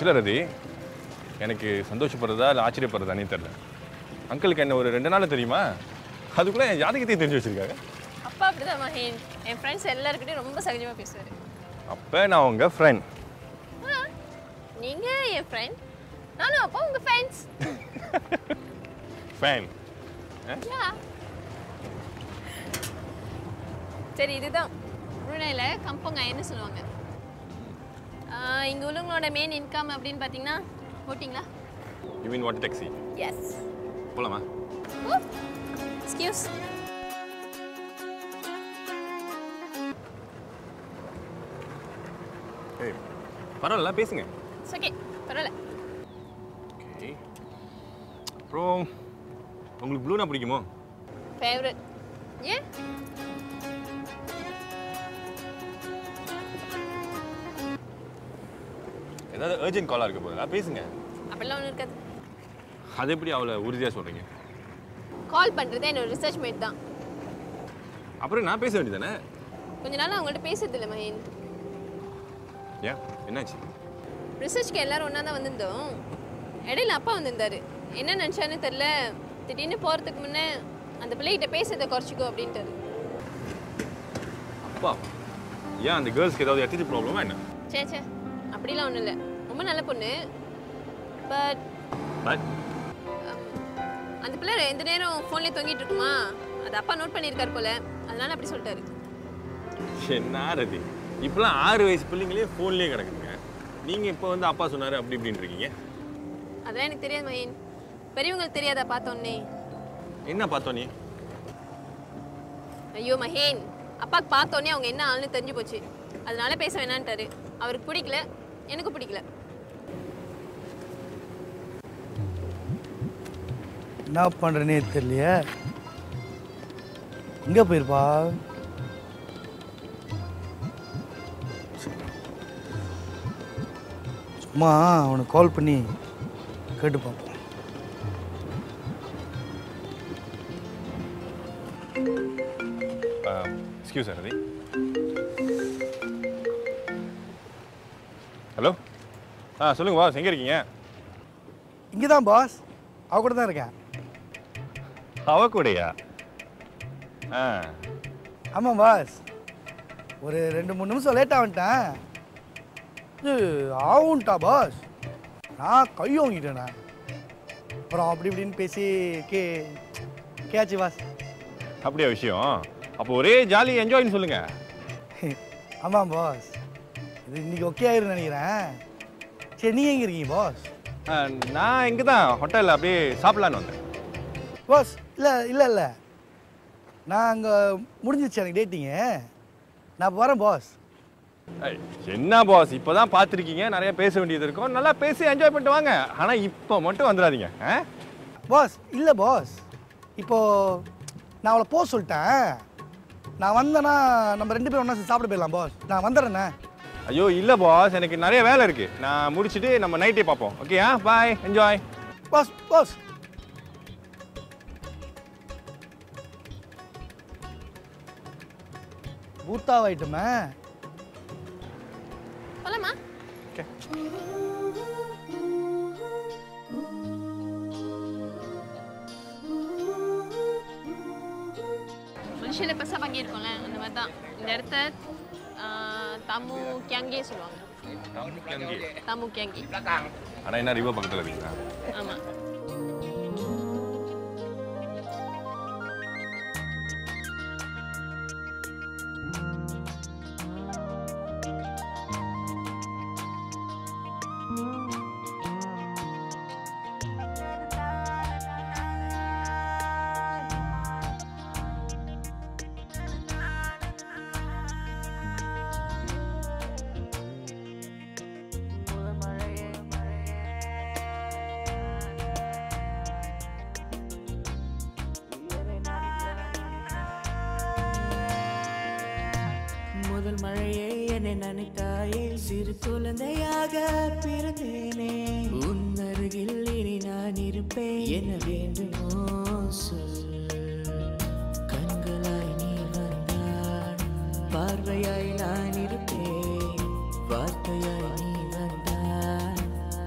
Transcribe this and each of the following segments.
ஆக்சுவலாக ரதி எனக்கு சந்தோஷப்படுறதா இல்லை ஆச்சரியப்படுறதானே தெரில அங்கிளுக்கு என்ன ஒரு ரெண்டு நாள் தெரியுமா அதுக்குள்ளே என் ஜாதகத்தையும் தெரிஞ்சு வச்சிருக்காங்க அப்பா அப்படிதான் மகேன் என் ஃப்ரெண்ட்ஸ் எல்லாருக்கிட்டையும் ரொம்ப சகஜமாக பேசுவார் அப்போ நான் உங்கள் ஃப்ரெண்ட் நீங்கள் என் ஃப்ரெண்ட் நானும் அப்பா உங்கள் ஃப்ரெண்ட்ஸ் ஃபேன் யா சரி இதுதான் புருனையில் கம்பங்காயன்னு சொல்லுவாங்க இங்கே உள்ளவங்களோட மெயின் இன்கம் அப்படின்னு பார்த்தீங்கன்னா ஓட்டிங்களா you mean what taxi yes போலாமா எக்ஸ்கியூஸ் ஏய் பரவாயில்ல பேசுங்க இட்ஸ் ஓகே பரவாயில்ல ஓகே அப்புறம் உங்களுக்கு ப்ளூனா பிடிக்குமோ ஃபேவரட் ஏன் ஏதாவது அர்ஜென்ட் காலாக இருக்க போகுதா பேசுங்க அப்படிலாம் ஒன்றும் இருக்காது அது எப்படி அவளை உறுதியாக சொல்கிறீங்க கால் பண்ணுறதே என்னோட ரிசர்ச் மேட் தான் அப்புறம் நான் பேச வேண்டியதானே கொஞ்ச நாள் அவங்கள்ட்ட பேசுறது இல்லை மகேன் ஏன் என்னாச்சு ரிசர்ச்க்கு எல்லாரும் ஒன்றா தான் வந்திருந்தோம் இடையில அப்பா வந்திருந்தாரு என்ன நினச்சான்னு தெரில திடீர்னு போகிறதுக்கு முன்னே அந்த பிள்ளைகிட்ட பேசுறதை குறைச்சிக்கோ அப்படின்ட்டாரு அப்பா ஏன் அந்த கேர்ள்ஸ்க்கு ஏதாவது எத்திச்சு ப்ராப்ளமா என்ன சே சே அப்படிலாம் ஒன்றும் இல்லை ரொம்ப நல்ல பொண்ணு பட் பட் அந்த பிள்ளை எந்த நேரம் ஃபோன்லேயே தொங்கிட்டு இருக்குமா அது அப்பா நோட் பண்ணியிருக்காரு போல அதனால அப்படி சொல்லிட்டாரு என்ன ரதி இப்போலாம் ஆறு வயசு பிள்ளைங்களே ஃபோன்லேயே கிடக்குதுங்க நீங்கள் இப்போ வந்து அப்பா சொன்னார் அப்படி இப்படின்னு இருக்கீங்க அதெல்லாம் எனக்கு தெரியாது மயின் பெரியவங்களுக்கு தெரியாதா பார்த்தோன்னே என்ன பார்த்தோம் நீ ஐயோ மகேன் அப்பாக்கு பார்த்தோன்னே அவங்க என்ன ஆள்னு தெரிஞ்சு போச்சு அதனால பேச வேணான்ட்டாரு அவருக்கு பிடிக்கல எனக்கு பிடிக்கல என்ன பண்ணுறனே தெரியலையே எங்கே போயிருப்பா சும்மா அவனுக்கு கால் பண்ணி கேட்டு பார்ப்போம் எக்ஸ்கியூஸ் ரதி ஹலோ ஆ சொல்லுங்க பாஸ் எங்கே இருக்கீங்க இங்கே தான் பாஸ் அவ கூட தான் இருக்கேன் அவ கூடயா ஆ ஆமாம் பாஸ் ஒரு ரெண்டு மூணு நிமிஷம் லேட்டாக வந்துட்டேன் இது ஆகும்ட்டா பாஸ் நான் கை வாங்கிட்டேண்ணே அப்புறம் அப்படி இப்படின்னு பேசி கே கேச்சு பாஸ் அப்படியா விஷயம் அப்போ ஒரே ஜாலி என்ஜாய்னு சொல்லுங்க ஆமாம் பாஸ் இது இன்னைக்கு ஓகே ஆயிருன்னு நினைக்கிறேன் சரி நீ எங்கே இருக்கீங்க பாஸ் ஆ, நான் இங்கே தான் ஹோட்டலில் அப்படியே சாப்பிட்லான்னு வந்தேன் பாஸ் இல்லை இல்லை இல்லை நான் அங்கே முடிஞ்சிச்சு எனக்கு டேட்டிங்கு நான் இப்போ வரேன் பாஸ் ஐய், என்ன பாஸ் இப்போ தான் பார்த்துருக்கீங்க நிறைய பேச வேண்டியது இருக்கும் நல்லா பேசி என்ஜாய் பண்ணிட்டு வாங்க ஆனால் இப்போ மட்டும் வந்துடாதீங்க ஆ பாஸ் இல்லை பாஸ் இப்போ நான் அவளை போக சொல்லிட்டேன் நான் வந்தேன்னா நம்ம ரெண்டு பேரும் ஒன்றா சேர்ந்து சாப்பிட போயிடலாம் பாஸ் நான் வந்துடுறேண்ணே ஐயோ இல்லை பாஸ் எனக்கு நிறைய வேலை இருக்கு நான் முடிச்சுட்டு நம்ம நைட்டே பார்ப்போம் ஓகேயா பாய் என்ஜாய் பாஸ் பாஸ் பூத்தாவாயிட்டுமே போலாமா ஓகே மனுஷில் பெருசாக பங்கியிருக்கோம்ல அந்த மாதிரி தான் இந்த இடத்த ஆஹ், தமு கியாங்கே சொல்லுவாங்க தமு கியாங்கி ஆனால் என்ன ரிவர் பக்கத்தில் இருக்கீங்களா ஆமாம் முதல் மழையே என்னை நினைத்தாயே சிறு குழந்தையாக பிறந்தேனே உன் அருகில் இனி நான் இருப்பேன் என்ன வேண்டுமோ சொல் கண்களாய் நீ வந்தால் பார்வையாய் நான் இருப்பேன் வார்த்தையாய் நீ வந்தால்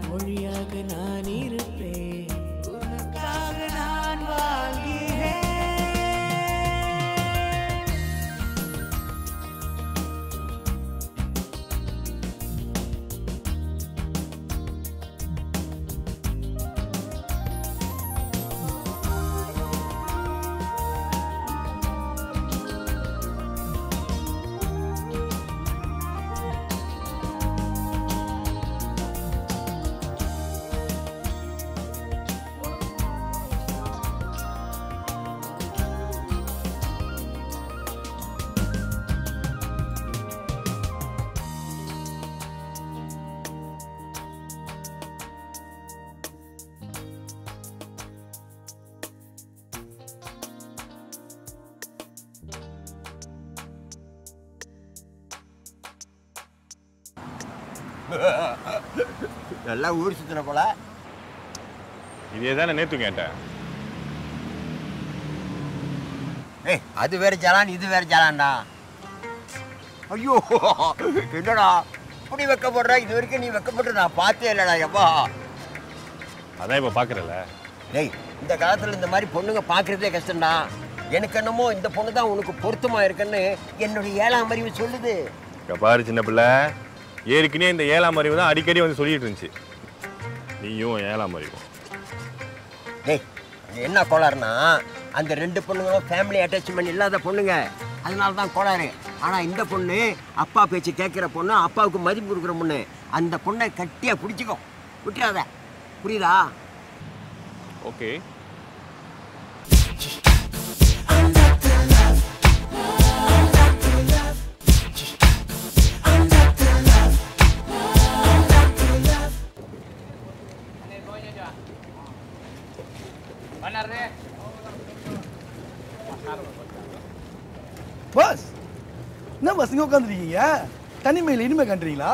நல்லா ஊர் சுத்தின போல இதே தானே நேற்று கேட்டேன் ஏய் அது வேற ஜலான் இது வேற ஜலான்டா ஐயோ என்னடா இப்படி வெக்கப்படுற இது வரைக்கும் நீ வெக்கப்பட்டு நான் பார்த்தே இல்லடா எப்பா அதான் இப்போ பார்க்குறல டேய் இந்த காலத்துல இந்த மாதிரி பொண்ணுங்க பார்க்கறதே கஷ்டம்டா எனக்கு என்னமோ இந்த பொண்ணு தான் உனக்கு பொருத்தமா இருக்குன்னு என்னுடைய ஏழாம் அறிவு சொல்லுது இங்க பாரு சின்ன பிள்ளை ஏற்கனவே இந்த ஏழாம் அறிவு தான் அடிக்கடி வந்து சொல்லிட்டு இருந்துச்சு நீயும் ஏழாம் அறிவும் டேய் அது என்ன கோளாறுனா அந்த ரெண்டு பொண்ணுங்களும் ஃபேமிலி அட்டாச்மெண்ட் இல்லாத பொண்ணுங்க அதனால தான் கோளாறு ஆனால் இந்த பொண்ணு அப்பா பேச்சு கேட்குற பொண்ணு அப்பாவுக்கு மதிப்பு கொடுக்குற பொண்ணு அந்த பொண்ணை கட்டியாக பிடிச்சிக்கோ விட்டுறாத புரியுதா ஓகே பாஸ் என்ன பாஸ் இங்கே உட்காந்துருக்கீங்க தனிமையில் இனிமே கண்டுறீங்களா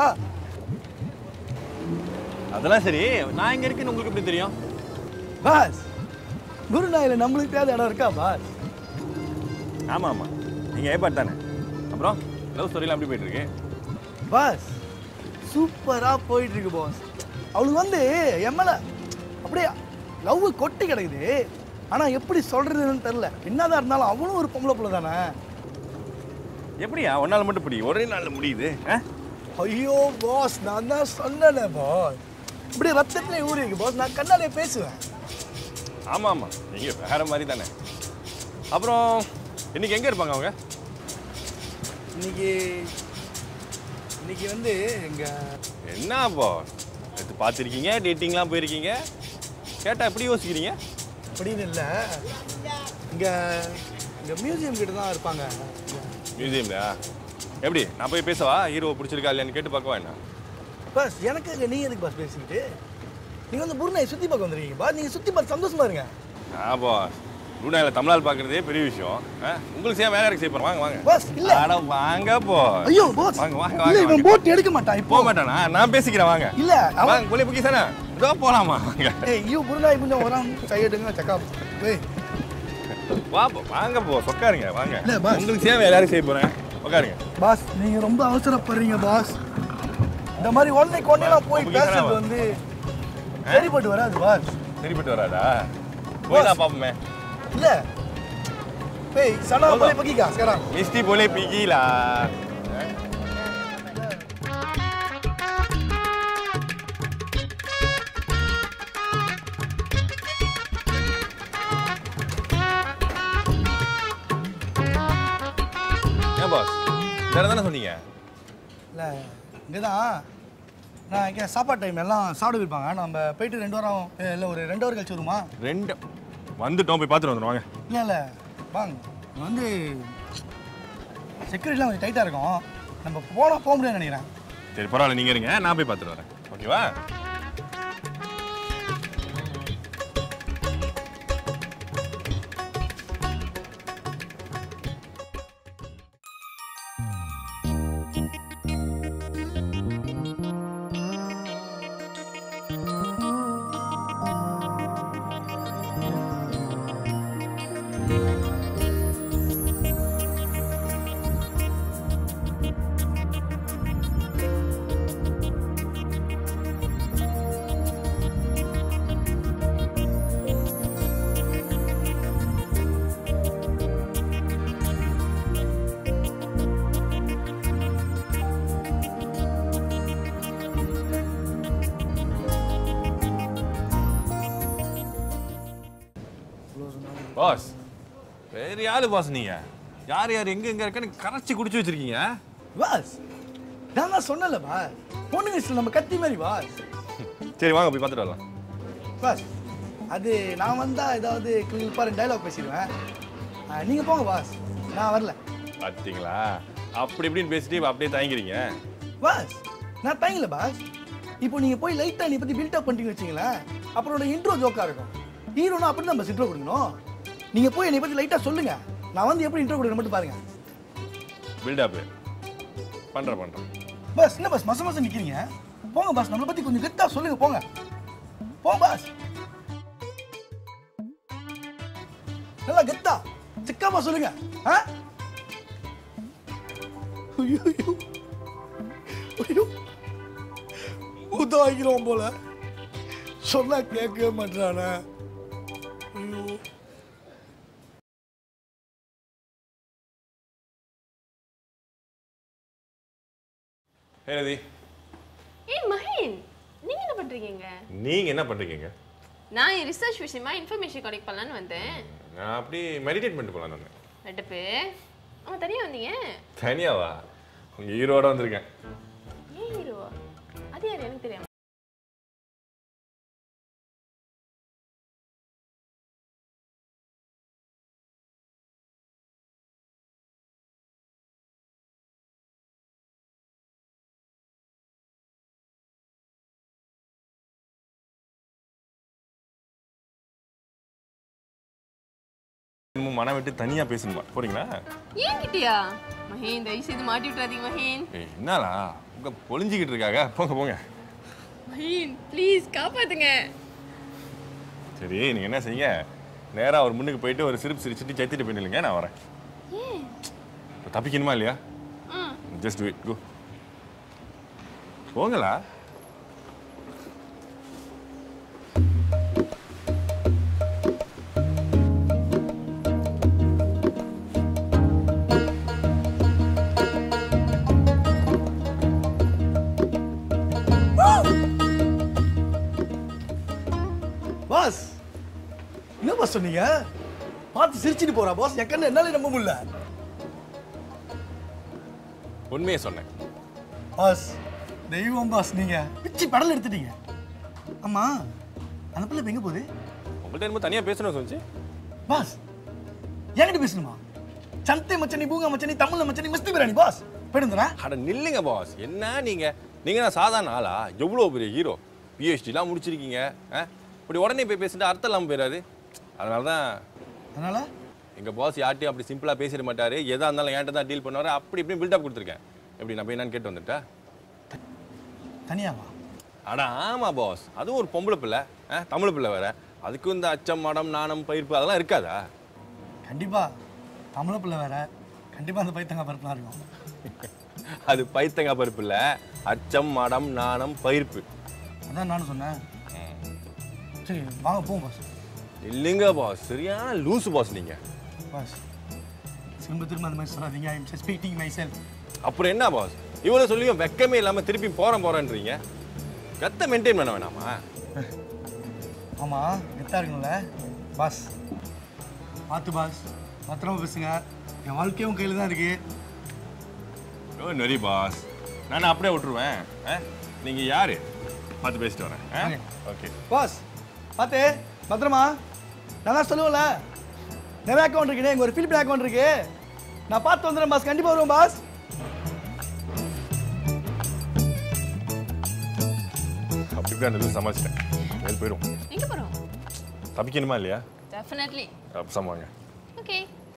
அதெல்லாம் சரி நான் இங்கே இருக்குன்னு உங்களுக்கு எப்படி தெரியும் பாஸ் குருநாயில் நம்மளுக்கு தேவை இடம் இருக்கா பாஸ் ஆமாம் ஆமாம் நீங்கள் ஏற்பாடு தானே அப்புறம் லவ் ஸ்டோரிலாம் எப்படி போயிட்டு இருக்கு பாஸ் சூப்பராக போயிட்டு இருக்கு பாஸ் அவளுக்கு வந்து என் மேல அப்படியே லவ் கொட்டி கிடக்குது ஆனால் எப்படி சொல்கிறதுன்னு தெரில என்னதான் இருந்தாலும் அவளும் ஒரு பொம்பளை பிள்ளை தானே எப்படியா ஒரு நாள் மட்டும் பிடி ஒரே நாளில் முடியுது ஆ ஐயோ பாஸ் நான் தான் சொன்னேனே பாஸ் இப்படி ரத்தத்திலே ஊறி இருக்கு பாஸ் நான் கண்ணாலே பேசுவேன் ஆமாம் ஆமாம் நீங்கள் வேற மாதிரி தானே அப்புறம் இன்னைக்கு எங்கே இருப்பாங்க அவங்க இன்னைக்கு இன்னைக்கு வந்து எங்க என்ன அப்போ நேற்று பார்த்துருக்கீங்க டேட்டிங்லாம் போயிருக்கீங்க கேட்டால் எப்படி யோசிக்கிறீங்க அப்படின்னு இல்லை இங்க இங்க மியூசியம் கிட்ட தான் இருப்பாங்க மியூசியம்லையா எப்படி நான் போய் பேசவா ஹீரோவை பிடிச்சிருக்கா இல்லையான்னு கேட்டு பார்க்கவா என்ன பாஸ் எனக்கு அங்க நீ எதுக்கு பாஸ் பேசிக்கிட்டு நீங்க வந்து புருணை சுத்தி பார்க்க வந்திருக்கீங்க பாஸ் நீங்க சுத்தி பார்த்து சந்தோஷமா இருங்க ஆ பாஸ் ரூனாயில் தமிழால் பார்க்குறதே பெரிய விஷயம் ஆ உங்களுக்கு சேம் வேலை செய்ய போகிறோம் வாங்க வாங்க பாஸ் இல்ல அட வாங்க போ ஐயோ பாஸ் வாங்க வாங்க இல்ல வாங்க இவன் வாங்க. போட் எடுக்க மாட்டான் இப்போ போக மாட்டானா நான் பேசிக்கிறேன் வாங்க இல்ல அவன் வாங்க புள்ளி புக்கி தானே இதோ போலாமா வாங்க ஏய் ஐயோ புருணாய் கொஞ்சம் வரான் கையெடுங்க செக்கா ஏய் வா போ, வாங்க போ உட்காருங்க வாங்க இல்ல, boss. உங்களுக்கு சேவை எல்லாரும் செய்ய போறேன் உட்காருங்க பாஸ் நீங்க ரொம்ப அவசரப்படுறீங்க பாஸ் இந்த மாதிரி ஒன்னை கொண்டெல்லாம் போய் உங்களுக்கு பேசுறது தானே வந்து சரிப்பட்டு வராது பாஸ் சரிப்பட்டு வராதா போய் தான் பார்ப்போமே இல்ல ஏய் Sana Hold on. boleh pergi kah sekarang Mesti boleh pergi lah. ஏன் பாஸ் வேற தானே சொன்னீங்க இல்ல இங்கதான் நான் இங்கே சாப்பாடு டைம் எல்லாம் சாப்பிட வைப்பாங்க நம்ம போயிட்டு ரெண்டு வாரம் இல்லை ஒரு ரெண்டு வாரம் கழிச்சு வருமா ரெண்டு வந்துட்டோம் போய் பார்த்துட்டு வந்துடும் வாங்க இல்லை இல்லை வாங்க இங்க வந்து செக்யூரிட்டிலாம் கொஞ்சம் டைட்டாக இருக்கும் நம்ம போனால் போக முடியாதுன்னு நினைக்கிறேன் சரி பரவாயில்ல நீங்க இருங்க நான் போய் பார்த்துட்டு வரேன் ஓகேவா பாஸ் பெரிய ஆளு பாஸ் நீங்க யார் யார் எங்க எங்க இருக்கன்னு கரைச்சி குடிச்சு வச்சிருக்கீங்க பாஸ் நான் தான் சொன்னல பாஸ் பொண்ணுங்க சில நம்ம கத்தி மாதிரி பாஸ் சரி வாங்க போய் பார்த்துட்டு வரலாம் பாஸ் அது நான் வந்தா ஏதாவது கிளிப்பாக ரெண்டு டைலாக் பேசிடுவேன் ஆ, நீங்க போங்க பாஸ் நான் வரல பார்த்தீங்களா அப்படி இப்படின்னு பேசிட்டு இப்ப அப்படியே தயங்குறீங்க பாஸ் நான் தயங்கல பாஸ் இப்போ நீங்க போய் லைட்டா நீ பத்தி பில்ட் அப் பண்ணிட்டு வச்சீங்களேன் அப்புறம் இன்ட்ரோ ஜோக்கா இருக்கும் ஹீரோனா அப்படி தான் பஸ் இன்ட்ரோ கொடுக்கணும் நீங்க போய் என்னை பத்தி லைட்டா சொல்லுங்க நான் வந்து எப்படி இன்ட்ரோ கொடுக்கணும் மட்டும் பாருங்க பில்டப் பண்றேன் பண்றேன் பஸ் என்ன பஸ் மச மசம் நிக்கிறீங்க போங்க பாஸ் நம்மளை பத்தி கொஞ்சம் கெத்தா சொல்லுங்க போங்க போங்க பாஸ் நல்லா கெத்தா சிக்காம சொல்லுங்க ஆ ஐயோ ஐயோ ஐயோ பூதம் ஆகிரும் போல சொன்னா கேட்கவே மாட்டானே ஐயோ ஹே ரதி ஏய் மஹேன் நீங்க என்ன பண்றீங்க நீங்க என்ன பண்றீங்க நான் என் ரிசர்ச் விஷயமா இன்ஃபர்மேஷன் கலெக்ட் பண்ணலான்னு வந்தேன் நான் அப்படி மெடிடேட் பண்ணிட்டு போலாம் நான் வெட்டப்பு ஆமா தனியா வந்தீங்க தனியாவா உங்க ஈரோட வந்திருக்கேன் ஏன் ஹீரோவா அது யார் எனக்கு தெரியாம இன்னமும் மனம் விட்டு தனியா பேசணுமா போறீங்களா ஏன் கிட்டியா மஹேன் தயவு செய்து மாட்டி விட்டுறாதீங்க மஹேன் ஏய் என்னடா உங்க பொழிஞ்சிக்கிட்டு இருக்காங்க போங்க போங்க மஹேன் ப்ளீஸ் காப்பாத்துங்க சரி நீங்க என்ன செய்யுங்க நேரா ஒரு முன்னுக்கு போயிட்டு ஒரு சிரிப்பு சிரிச்சுட்டு சத்திட்டு போயிடுங்க நான் வரேன் ஏன் இப்ப தப்பிக்கணுமா இல்லையா ஆ ஜஸ்ட் வெயிட் கோ போங்களா பாஸ் என்ன பாஸ் சொன்னீங்க பார்த்து சிரிச்சிட்டு போறா பாஸ் என் கண்ணு என்னால நம்ப முடியல உண்மையை சொன்னேன் பாஸ் தெய்வம் பாஸ் நீங்க பிச்சு படல் எடுத்துட்டீங்க ஆமா அந்த பிள்ளை இப்ப எங்க போகுது உங்கள்கிட்ட என்னமோ தனியா பேசணும் சொல்லிச்சு பாஸ் என்கிட்ட பேசணுமா சந்தை மச்சனி பூங்கா மச்சனி தமிழ்ல மச்சனி மஸ்தி பிராணி பாஸ் போயிடுந்தா அட நில்லுங்க பாஸ் என்ன நீங்க நீங்க நான் சாதாரண ஆளா எவ்வளோ பெரிய ஹீரோ பிஹெச்டிலாம் முடிச்சிருக்கீங்க ஆ? இப்படி உடனே போய் பேசிட்டு அர்த்தம் இல்லாமல் போயிடாது அதனால தான் அதனால எங்க பாஸ் யார்ட்டையும் அப்படி சிம்பிளா பேசிட மாட்டாரு எதா இருந்தாலும் என்கிட்ட தான் டீல் பண்ணுவாரு அப்படி இப்படி பில்டப் கொடுத்துருக்கேன் எப்படி நான் போய் என்னன்னு கேட்டு வந்துட்டா தனியாவா அட ஆமா பாஸ் அதுவும் ஒரு பொம்பளை பிள்ளை ஆ, தமிழ் பிள்ளை வேற அதுக்கும் இந்த அச்சம் மடம் நாணம் பயிர்ப்பு அதெல்லாம் இருக்காதா கண்டிப்பா தமிழ பிள்ளை வேற கண்டிப்பா அந்த பைத்தங்க பருப்புலாம் இருக்கும் அது பைத்தங்காய் பருப்பு இல்ல அச்சம் மடம் நாணம் பயிர்ப்பு அதான் நானும் சொன்னேன் சரி வாங்க போவோம் பாஸ் இல்லைங்க பாஸ் சரியான லூசு பாஸ் நீங்க பாஸ் திரும்ப திரும்ப அந்த மாதிரி சொல்லாதீங்க I am speaking myself அப்புறம் என்ன பாஸ் இவ்வளவு சொல்லியும் வெக்கமே இல்லாம திருப்பி போறேன் போறேன்றீங்க கத்தை மெயின்டைன் பண்ண வேணாமா ஆமா கெத்தா இருக்கணும்ல பாஸ் பார்த்து பாஸ் பத்திரமா பேசுங்க என் வாழ்க்கையும் கையில் தான் இருக்கு ஓ நரி பாஸ் நான் அப்படியே விட்டுருவேன் ஆ? நீங்க யாரு பார்த்து பேசிட்டு வரேன் Okay. ஓகே பாஸ் பார்த்து பத்திரமா நான் தான் சொல்லுவேன்ல நிறைய அக்கௌண்ட் இருக்குண்ணே இங்கே ஒரு ஃபிலிப்பின் அக்கௌண்ட் இருக்கு நான் பார்த்து வந்துடுறேன் பாஸ் கண்டிப்பாக வருவேன் பாஸ் அப்படி இப்படி அந்த லூஸ் சமாளிச்சிட்டேன் வெளியே போயிடும் எங்க போறோம் தப்பிக்கணுமா இல்லையா டெஃபினெட்லி அப்போ சமாங்க ஓகே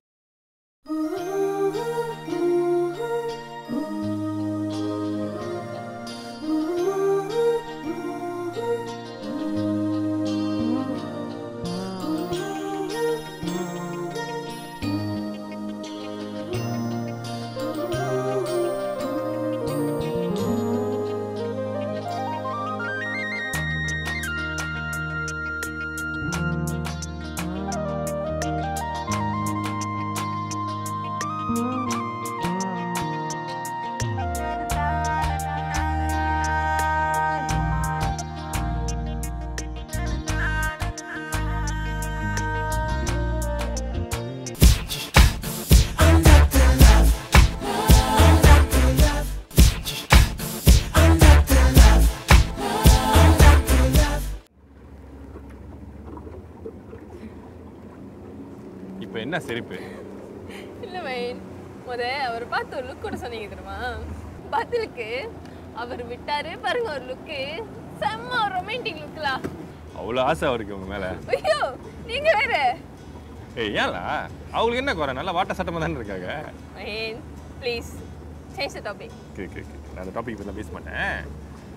இப்போ என்ன சிரிப்பு இல்ல மைன் முத அவர் பார்த்து ஒரு லுக் கூட சொன்னீங்க தெரியுமா பதிலுக்கு அவர் விட்டாரு பாருங்க ஒரு லுக்கு செம்ம ரொமான்டிக் லுக்லா அவ்வளோ ஆசை அவருக்கு உங்க மேலே ஐயோ நீங்க வேற ஏய் ஏன்லா அவங்களுக்கு என்ன குறை நல்லா வாட்ட சட்டமாக தானே இருக்காங்க mind please change the topic okay okay okay நான் அந்த டாபிக் பற்றி பேச மாட்டேன்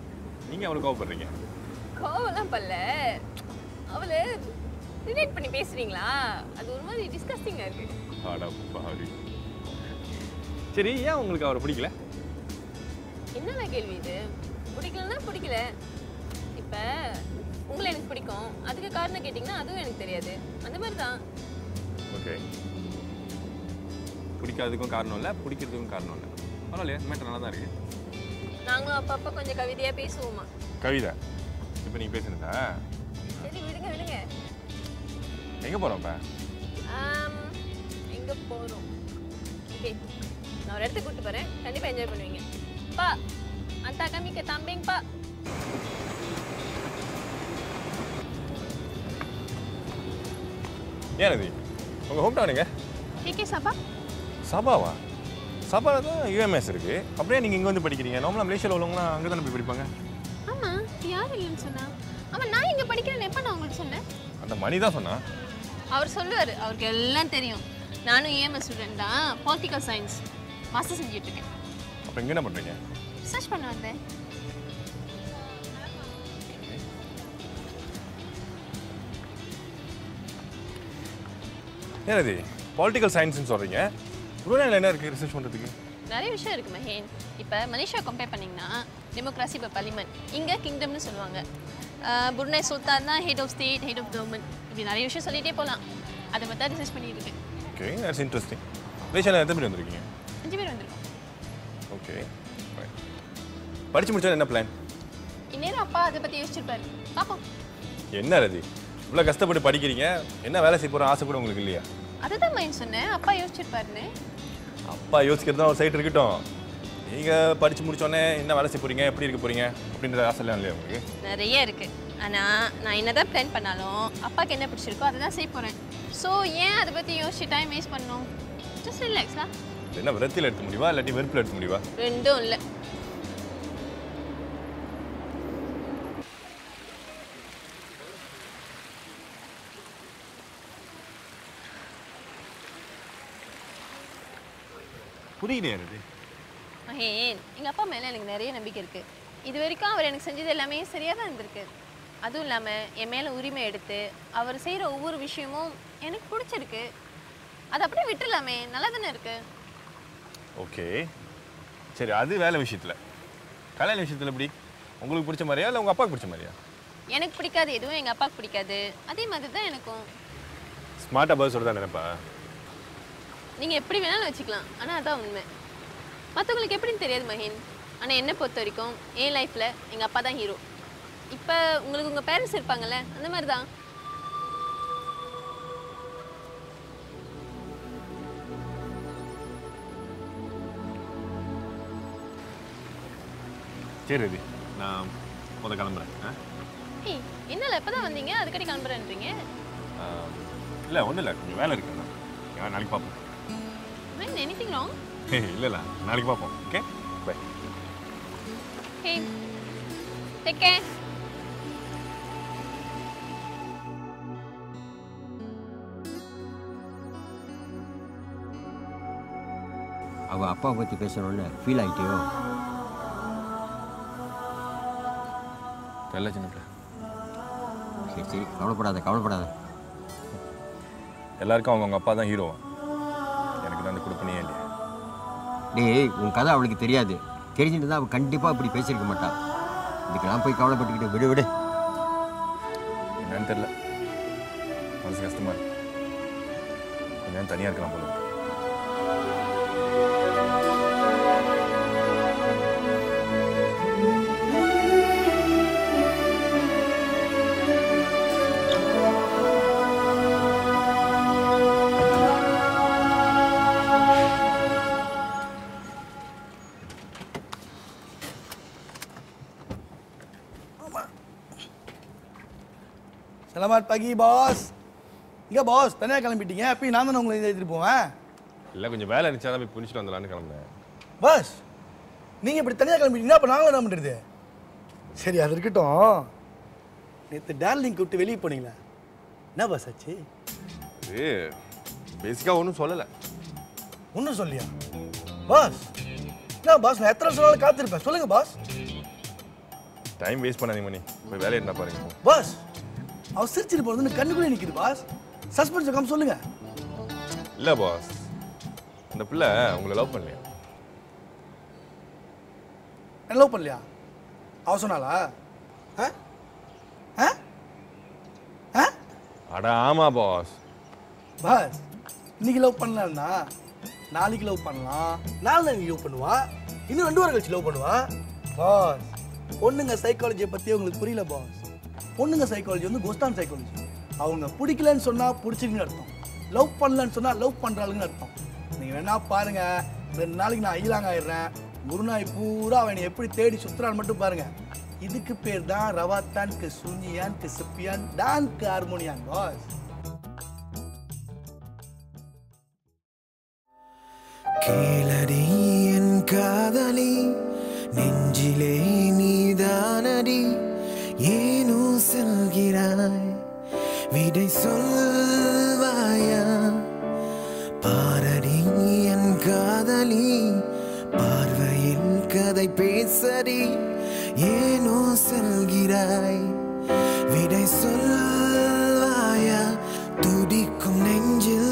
நீங்கள் அவ்வளோ கோவப்படுறீங்க கோவம்லாம் பல்ல அவளை ரிலேட் பண்ணி பேசுறீங்களா அது ஒரு மாதிரி டிஸ்கஸ்டிங்காக இருக்கு அட பாவி சரி ஏன் உங்களுக்கு அவரை பிடிக்கல என்னடா கேள்வி இது பிடிக்கலன்னா பிடிக்கல இப்போ உங்களை எனக்கு பிடிக்கும் அதுக்கு காரணம் கேட்டிங்கன்னா அதுவும் எனக்கு தெரியாது அந்த மாதிரி தான் ஓகே பிடிக்காததுக்கும் காரணம் இல்லை பிடிக்கிறதுக்கும் காரணம் இல்லை பரவாயில்லையே மேட்டர் நல்லா தான் இருக்கு நாங்களும் அப்பப்போ கொஞ்சம் கவிதையாக பேசுவோமா கவிதா இப்போ நீங்கள் பேசுனதா சரி விடுங்க விடுங்க எங்கே போகிறோம் இப்போ ஆம், எங்க போறோம் ஓகே நான் ஒரு இடத்துக்கு கூட்டு போறேன் கண்டிப்பா என்ஜாய் பண்ணுவீங்க பா அந்த கமிக்க தம்பிங் பா ஏன் அது உங்கள் ஹோம் டவுனுங்க கேகே சபா சபாவா சபாவில் தான் யூஎம்எஸ் இருக்குது அப்படியே நீங்கள் இங்கே வந்து படிக்கிறீங்க நார்மலாக மலேசியாவில் உள்ளவங்களாம் அங்கே தானே போய் படிப்பாங்க ஆமா யார் இல்லைன்னு சொன்னா ஆமா நான் இங்க படிக்கிறேன்னு எப்ப நான் உங்களுக்கு சொன்னேன் அந்த மணி தான் சொன்னா அவர் சொல்லுவாரு அவருக்கு எல்லாம் தெரியும் நானும் ஏஎம்எஸ் ஸ்டூடெண்ட் தான் பொலிட்டிக்கல் சயின்ஸ் மாஸ்டர் செஞ்சுட்டு இருக்கேன் அப்போ இங்கே என்ன பண்ணுறீங்க ரிசர்ச் பண்ண வந்தேன் ஏன் அது பொலிட்டிக்கல் சயின்ஸ்னு சொல்கிறீங்க புருவனையில் என்ன இருக்குது ரிசர்ச் பண்ணுறதுக்கு நிறைய விஷயம் இருக்கு மஹேன் இப்போ மலேசியா கம்பேர் பண்ணிங்கன்னா டெமோக்ராசி இப்போ பலிமன் இங்கே கிங்டம்னு சொல்லுவாங்க ஆஹ் புருனே சுல்தான் தான் head of state head of government இப்படி நிறைய விஷயம் சொல்லிட்டே போகலாம் அதை பற்றி தான் ரிசர்ச் பண்ணிட்டு இருக்கேன் ஓகே தட்ஸ் இன்ட்ரெஸ்டிங் மலேசியாவில் எத்தனை பேர் வந்திருக்கீங்க அஞ்சு பேர் வந்திருக்கோம் ஓகே படித்து முடிச்சா என்ன பிளான் இந்நேரம் அப்பா அதை பற்றி யோசிச்சிருப்பாரு பார்ப்போம் என்ன ரதி இவ்வளோ கஷ்டப்பட்டு படிக்கிறீங்க என்ன வேலை செய்ய போகிற ஆசை கூட உங்களுக்கு இல்லையா அதை தான் மைண்ட் சொன்னேன் அப்பா யோசிச்சிருப்பாருன்னு அப்பா யோசிக்கிறது தான் ஒரு சைடு இருக்கட்டும் நீங்கள் படித்து முடிச்சோடனே என்ன வேலை செய்ய போகிறீங்க எப்படி இருக்க போகிறீங்க அப்படின்ற ஆசைலாம் இல்லையா உங்களுக்கு நிறைய இருக்கு ஆனால் நான் என்னதான் பிளான் பண்ணாலும் அப்பாவுக்கு என்ன பிடிச்சிருக்கோ அதை தான் செய்ய போகிறேன் ஸோ ஏன் அதை பற்றி யோசிச்சு டைம் வேஸ்ட் பண்ணணும் ஜஸ்ட் ரிலாக்ஸ்லா இது என்ன விரத்தியில் எடுத்து முடிவா இல்லாட்டி வெறுப்பில் எடுத்து முடிவா ரெண்டும் இல்லை புரியலையா ரதி மகேன் எங்கள் அப்பா மேலே எனக்கு நிறைய நம்பிக்கை இருக்குது இது வரைக்கும் அவர் எனக்கு செஞ்சது எல்லாமே சரியாக தான் இருந்திருக்கு அதுவும் இல்லாமல் என் மேலே உரிமை எடுத்து அவர் செய்கிற ஒவ்வொரு விஷயமும் எனக்கு பிடிச்சிருக்கு அதை அப்படியே விட்டுறலாமே நல்லா தானே இருக்கு ஓகே சரி அது வேலை விஷயத்தில் கல்யாண விஷயத்தில் எப்படி உங்களுக்கு பிடிச்ச மாதிரியா இல்லை உங்கள் அப்பாவுக்கு பிடிச்ச மாதிரியா எனக்கு பிடிக்காது எதுவும் எங்கள் அப்பாவுக்கு பிடிக்காது அதே மாதிரி தான் எனக்கும் ஸ்மார்ட்டாக பதில் சொல்கிறதா நினைப்பா நீங்கள் எப்படி வேணாலும் வச்சுக்கலாம் ஆனால் அதான் உண்மை மற்றவங்களுக்கு எப்படின்னு தெரியாது மகேன் ஆனால் என்னை பொறுத்த வரைக்கும் என் லைஃப்பில் எங்கள் அப்பா தான் ஹீரோ இப்போ உங்களுக்கு உங்கள் பேரண்ட்ஸ் இருப்பாங்கல்ல அந்த மாதிரி தான் சரி ரதி நான் முத கிளம்புறேன் ஆ ஏய் என்னல இப்போ தான் வந்தீங்க அதுக்கடி கிளம்புறேன்றீங்க இல்லை ஒன்றும் இல்லை கொஞ்சம் வேலை இருக்குண்ணா ஏன்னா நாளைக்கு பார்ப்போம் மேம் எனிதிங் ராங் இல்லை இல்லை நாளைக்கு பார்ப்போம் okay bye hey take care அவள் அப்பா பற்றி பேசணுன்னு ஃபீல் ஆகிட்டியோ தெரியல சின்ன பிள்ளை சரி சரி கவலைப்படாத கவலைப்படாத எல்லாருக்கும் அவங்கவுங்க அப்பா தான் ஹீரோவா எனக்கு தான் அந்த கொடுப்பனையே இல்லையா டேய் உன் கதை அவளுக்கு தெரியாது தெரிஞ்சுட்டு தான் அவள் கண்டிப்பாக இப்படி பேசியிருக்க மாட்டா இதுக்கெல்லாம் போய் கவலைப்பட்டுக்கிட்டு விடு விடு என்னன்னு தெரில மனசு கஷ்டமா இருக்கு கொஞ்ச நேரம் தனியாக இருக்கலாம் போல இருக்கு. Selamat pagi, bos. இங்கே பாஸ் தனியாக கிளம்பிட்டீங்க அப்பயும் நான் தானே உங்களை ஏற்றிட்டு போவேன் இல்லை கொஞ்சம் வேலை இருந்துச்சா தான் போய் புரிஞ்சுட்டு வந்துடலான்னு கிளம்புனேன் பாஸ் நீங்கள் இப்படி தனியாக கிளம்பிட்டீங்கன்னா அப்போ நாங்களும் என்ன பண்ணுறது சரி அது இருக்கட்டும் நேற்று டார்லிங் கூப்பிட்டு வெளியே போனீங்களா என்ன பாஸ் ஆச்சு இது பேசிக்காக ஒன்றும் சொல்லலை ஒன்றும் சொல்லியா பாஸ் என்ன பாஸ் நான் எத்தனை சொன்னாலும் காத்திருப்பேன் சொல்லுங்க பாஸ் டைம் வேஸ்ட் பண்ணாதீங்க மணி போய் வேலையை என்ன பாருங்க போ. பாஸ் அவர் சிரிச்சிட்டு போகிறதுன்னு கண்ணுக்குள்ளே நிற்கிது பாஸ் சஸ்பென்ஸ் வைக்காம சொல்லுங்க இல்ல பாஸ் இந்த பிள்ளை உங்களை லவ் பண்ணலையா என்ன லவ் பண்ணலையா அவ சொன்னாளா ஆ ஆ ஆ அட ஆமா பாஸ் பாஸ் இன்னைக்கு லவ் பண்ணலன்னா நாளைக்கு லவ் பண்ணலாம் நாலு நாளைக்கு லவ் பண்ணுவா இன்னும் ரெண்டு வாரம் கழிச்சு லவ் பண்ணுவா பாஸ் பொண்ணுங்க சைக்காலஜியை பற்றி உங்களுக்கு புரியல பாஸ் பொண்ணுங்க சைக்காலஜி வந்து கோஸ்டான் சைக்காலஜி அவங்க பிடிக்கலன்னு சொன்னால் பிடிச்சிருக்குன்னு அர்த்தம் லவ் பண்ணலன்னு சொன்னால் லவ் பண்ணுறாளுங்கன்னு அர்த்தம் நீங்கள் வேணா பாருங்க ரெண்டு நாளைக்கு நான் ஐலாங்க ஆயிடுறேன் குருநாய் பூரா அவனை எப்படி தேடி சுற்றுறான்னு மட்டும் பாருங்க இதுக்கு பேர் தான் ரவாத்தான் கு சூனியான் கு சிப்பியான் டான் கு ஹார்மோனியான் பாஸ் கேளடி என் காதலி நெஞ்சிலே நீதானடி ஏனோ செல்கிறாய் விடை சொல்வாயா பாரடி என் காதலி பார்வையில் கதை பேசடி ஏனோ செல்கிறாய் விடை சொல்வாயா துடிக்கும் நெஞ்சில்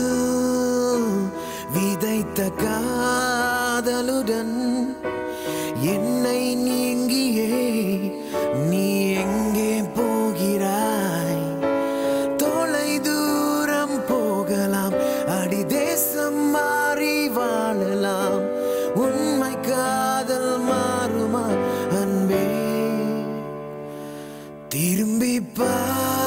விதைத்த காதலுடன் என்னை நீங்கியே நீ எங்கே போகிறாய் தொலை தூரம் போகலாம் அடி தேசம் மாறி வாழலாம் உண்மை காதல் மாறுமா அன்பே திரும்பி பார்